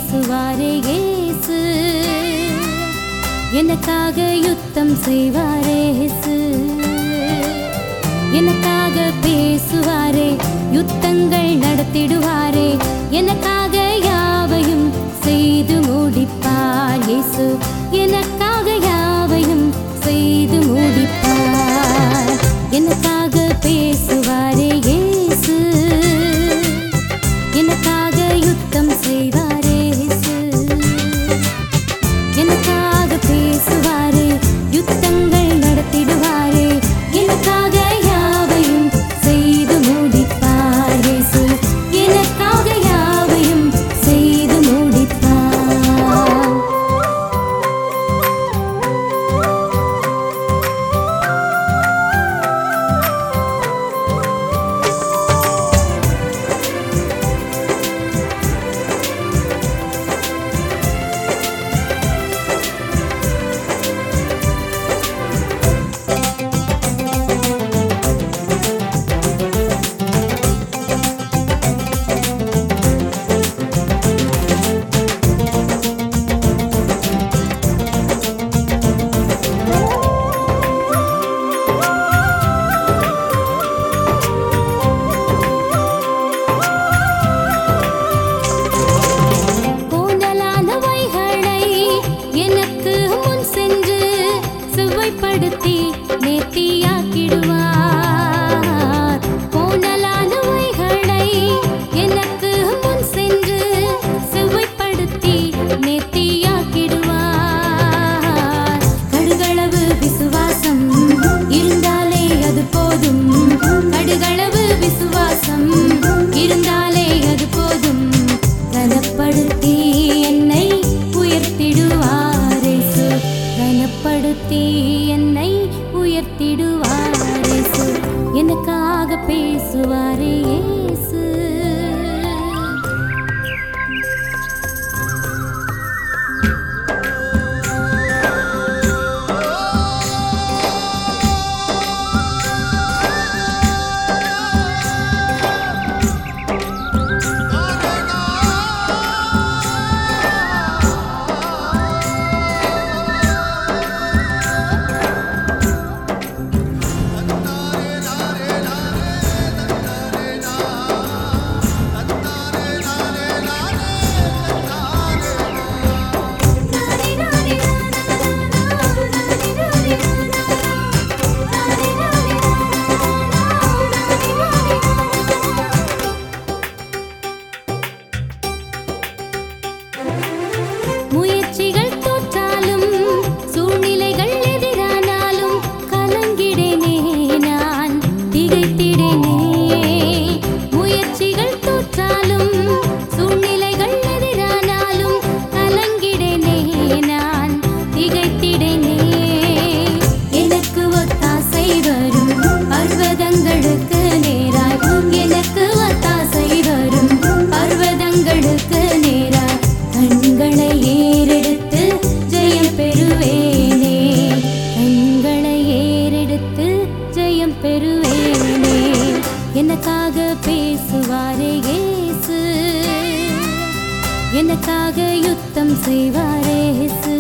பேசுவாரே இயேசு எனக்காக யுத்தம் செய்வாரே இயேசு எனக்காக பேசுவாரே யுத்தங்கள் நடத்திடுவாரே எனக்காக யாவையும் செய்து முடிப்பார் இயேசு எனக்காக யாவையும் செய்து முடிப்பார் எனக்காக பேசுவாரே இயேசு எனக்காக யுத்தம் செய்வாரே இயேசு எனக்காக பேசுவாரே யுத்தங்கள் நடத்திடுவாரே எனக்காக யாவையும் செய்து முடிப்பார் இயேசு எனக்காக யாவையும் செய்து முடிப்பார் கோணலானவைகளை எனக்கு முன் சென்று சுவைப்படுத்தி நேர்த்தியாக்கிடுவார் கோணலானவைகளை எனக்கு முன் சென்று சுவைப்படுத்தி நேர்த்தியாக்கிடுவார் கடுகளவு விசுவாசம் இருந்தாலே அது போதும் கடுகளவு விசுவாசம் இருந்தாலே அது போதும் கனப்படுத்தி என்னை உயர்த்திடுவாரேசு கனப்படுத்தி என்னை உயர்த்திடுவாரேசு எனக்காக பேசுவாரே இயேசு முயற்சிகள் தோற்றாலும் சூழ்நிலைகள் எதிரானாலும் கலங்கிடனே நான் திகைத்திடனே முயற்சிகள் தோற்றாலும் சூழ்நிலைகள் எதிரானாலும் கலங்கிடனே நான் திகைத்திடனே எனக்கு ஒத்தாசை வரும் பர்வதங்களுக்கு நேராய் எனக்கு ஒத்தாசை வரும் பர்வதங்களுக்கு நேராய் கண்களை ஏறெடுத்து ஜெயம் பெறுவேனே கண்களை ஏறெடுத்து ஜெயம் பெறுவேனே எனக்காக பேசுவாரே இயேசு எனக்காக யுத்தம் செய்வாரே இயேசு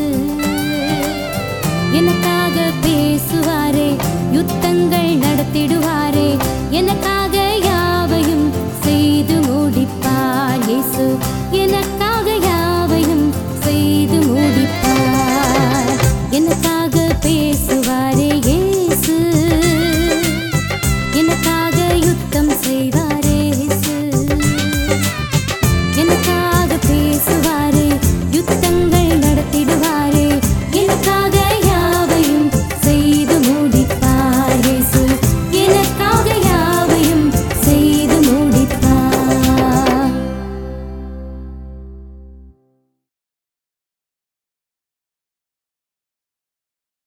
எனக்காக பேசுவாரே யுத்தங்கள் நடத்திடுவாரே எனக்காக யாவையும் செய்து முடிப்பார் இயேசு எனக்கு